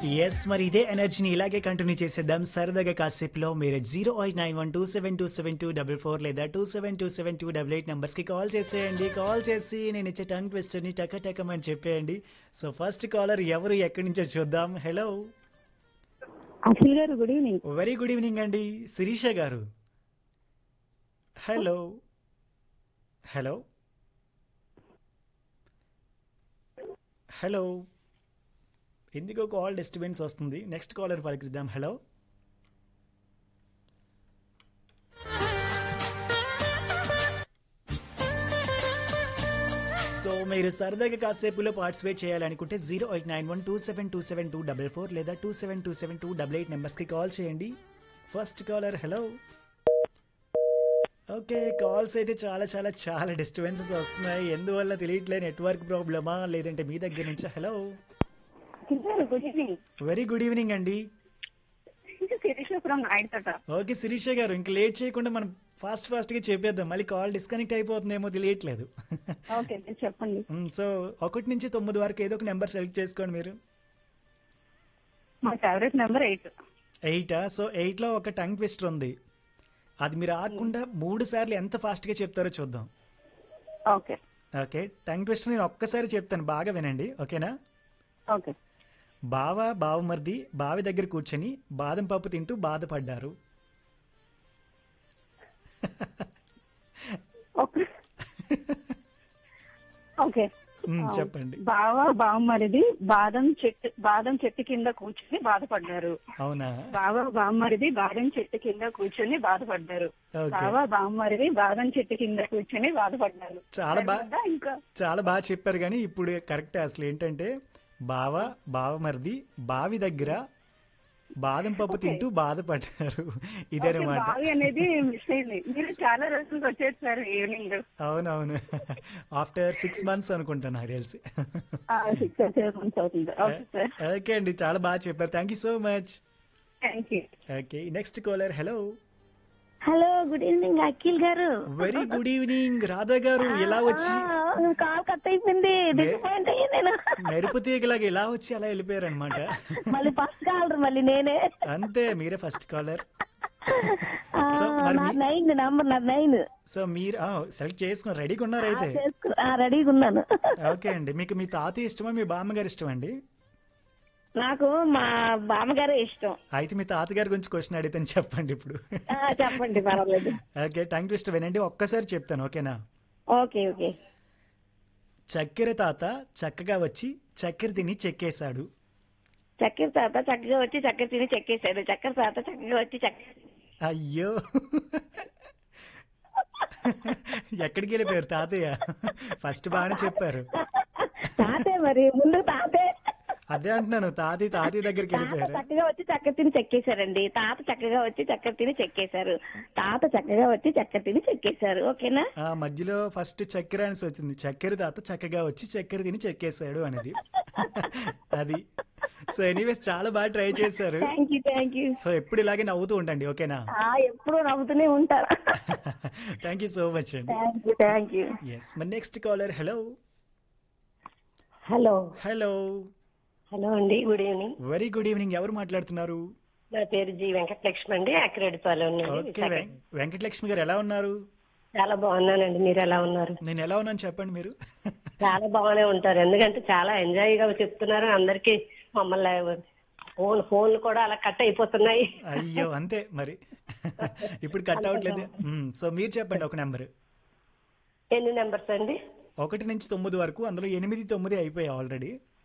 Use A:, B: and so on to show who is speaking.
A: yes మరి ఇదే ఎనర్జీని ఇలాగే కంటిన్యూ చేసేద్దాం సరదాగా కాసేపులో మీరు zero eight nine one two seven two seven two double four లేదా two seven two seven two double eight నెంబర్స్కి కాల్ చేసేయండి కాల్ చేసి నేను ఇచ్చే టంగ్ ట్విస్టర్ని టక టకమని చెప్పేయండి సో ఫస్ట్ కాలర్ ఎవరు ఎక్కడి నుంచో చూద్దాం హలో
B: అఖిల్ గారు good evening
A: very good evening అండి శిరీష గారు హలో హలో హలో ఎందుకో కాల్ డిస్టర్బెన్స్ వస్తుంది నెక్స్ట్ కాలర్ పలికిద్దాం హలో సో మీరు సరదాగా కాసేపులో పార్టిసిపేట్ చేయాలనుకుంటే zero eight nine one two seven two seven two double four లేదా two seven two seven two double eight నెంబర్స్కి కాల్ చేయండి first caller hello okay calls అయితే చాలా చాలా చాలా డిస్టర్బెన్సెస్ వస్తున్నాయి ఎందువల్ల తెలియట్లేదు నెట్వర్క్ ప్రాబ్లమా లేదంటే మీ దగ్గర నుంచా హలో
B: అఖిల్ గారు good evening
A: very good evening అండి
B: శిరీషపురం నాయుడుతోట
A: ఓకే శిరీష గారు ఇంకా లేట్ చేయకుండా మనం ఫాస్ట్ ఫాస్ట్గా చెప్పేద్దాం మళ్ళీ కాల్ డిస్కనెక్ట్ అయిపోతుందేమో తెలియట్లేదు
B: ఓకే మీరు చెప్పండి
A: సో ఒకటి నుంచి తొమ్మిది వరకు ఏదో ఒక నెంబర్ సెలెక్ట్ చేసుకోండి మీరు
B: మా ఫేవరెట్ నెంబర్ ఎయిట్
A: ఎయిటా సో ఎయిట్లో ఒక టంగ్ ట్విస్టర్ ఉంది అది మీరు ఆగకుండా మూడు సార్లు ఎంత ఫాస్ట్గా చెప్తారో చూద్దాం
B: ఓకే
A: ఓకే టంగ్ ట్విస్టర్ నేను ఒక్కసారి చెప్తాను బాగా వినండి ఓకేనా
B: ఓకే
A: బావ బావమర్ది బావి దగ్గర కూర్చొని బాదం పప్పు తింటూ బాధపడ్డారు
B: ఓకే ఓకే
A: మ్, చెప్పండి
B: బావ బావమరిది బాదం చెట్టు బాదం చెట్టు కింద కూర్చొని బాధపడ్డారు
A: అవునా
B: బావ బావమరిది బాదం చెట్టు కింద కూర్చొని బాధపడ్డారు
A: ఓకే
B: బావ బావమరిది బాదం చెట్టు కింద కూర్చొని బాధపడ్డారు
A: చాలా బా
B: సరిపోద్దా ఇంకా
A: చాలా బాగా చెప్పారు కానీ ఇప్పుడు కరెక్ట్ అసలు ఏంటంటే బావ బావమర్ది బావి దగ్గర బాదం పప్పు తింటూ బాధపడ్డారు
B: ఓకే,
A: ఇదనమాట
B: బావి అనేది మిస్ అయింది మీరు చాలా రోజులకు వచ్చేసారు ఈవినింగ్
A: అవునవును ఆఫ్టర్ సిక్స్ మంత్స్ అనుకుంటా నాకు తెలిసి
B: సిక్స్ సెవెన్ మంత్స్ అవుతుంది ఓకే సార్
A: ఓకే అండి చాలా బాగా చెప్పారు thank you so much
B: thank you
A: okay next caller hello
C: hello good evening Akhil గారు
A: వెరీ గుడ్ ఈవినింగ్ రాధా గారు ఎలా వచ్చి
C: కాల్ కట్ అయిపోయింది డిసప్పాయింట్ అయ్యి నేను
A: మెరుపు తీగలాగా ఎలా వచ్చి అలా వెళ్ళిపోయారు అనమాట
C: మళ్ళీ ఫస్ట్ కాల్ మళ్ళీ నేనే
A: అంతే మీరే ఫస్ట్ కాలర్
C: ఆ,
A: సో మరి
C: నా
A: మీ-
C: నైన్ నంబర్ నా నైన్
A: సో మీరు సెలెక్ట్ చేసుకున్నారు రెడీగా ఉన్నారు అయితే
C: రెడీగా ఉన్నాను
A: ఓకే అండి మీకు మీ తాతయ్య ఇష్టమా మీ బామ్మగారు ఇష్టం అండి
C: నాకు మా బామ్మగారే ఇష్టం
A: అయితే మీ తాతగారి గురించి క్వశ్చన్ అడిగితే చెప్పండి ఇప్పుడు
C: ఆ, చెప్పండి పర్వాలేదు
A: ఓకే టంగ్ ట్విస్ట్ వినండి ఒక్కసారి చెప్తాను ఓకేనా
C: ఓకే ఓకే
A: చక్కెర తాత చక్కగా వచ్చి చక్కెర తిని చెక్కేశాడు
C: చక్కెర తాత చక్కగా వచ్చి చక్కెర తిని చెక్కేశాడు చక్కెర తాత చక్కగా వచ్చి చక్కెర
A: అయ్యో ఎక్కడికి వెళ్ళిపోయారు తాతయ్య ఫస్ట్ బాగానే చెప్పారు
C: తాతే మరి ముందు తాతే
A: అదే అంటున్నాను తాతయ్య తాతయ్య దగ్గరికి
C: తాత
A: వెళ్ళిపోయారు
C: చక్కగా వచ్చి చక్కెర తిని చెక్కేశారండి తాత చక్కగా వచ్చి చక్కెర తిని చెక్కేశారు తాత చక్కగా వచ్చి చక్కెర తిని చెక్కేశారు ఓకేనా
A: ఆ మధ్యలో ఫస్ట్ చక్కెర అనేసి వచ్చింది చక్కెర తాత చక్కగా వచ్చి చక్కెర తిని చెక్కేశాడు అనేది అది సో ఎనీవేస్ చాలా బాగా ట్రై చేశారు
C: thank you thank you
A: so ఎప్పుడు ఇలాగే నవ్వుతూ ఉండండి ఓకేనా
C: ఎప్పుడు నవ్వుతూనే ఉంటారు
A: థ్యాంక్ యూ సో మచ్ అండి
C: thank you thank you
A: yes మరి next caller hello
B: hello
A: hello
B: hello అండి good evening
A: very good evening ఎవరు మాట్లాడుతున్నారు
B: నా పేరు జి వెంకటలక్ష్మి అండి అక్రెడిపాలెం
A: ఓకే వెం- వెంకటలక్ష్మి గారు ఎలా ఉన్నారు
B: చాలా బాగున్నానండి మీరు ఎలా ఉన్నారు
A: నేను ఎలా ఉన్నాను చెప్పండి మీరు
B: చాలా బాగానే ఉంటారు ఎందుకంటే చాలా ఎంజాయ్ గా చెప్తున్నారు అందరికి మమ్మల్ని ఫోన్ ఫోన్లు కూడా అలా కట్ అయిపోతున్నాయి
A: అయ్యో అంతే మరి ఇప్పుడు కట్ అవ్వట్లేదు సో మీరు చెప్పండి ఒక నెంబర్
B: ఎన్ని నెంబర్స్ అండి
A: ఒకటి నుంచి తొమ్మిది వరకు అందులో ఎనిమిది తొమ్మిది అయిపోయాయి ఆల్రెడీ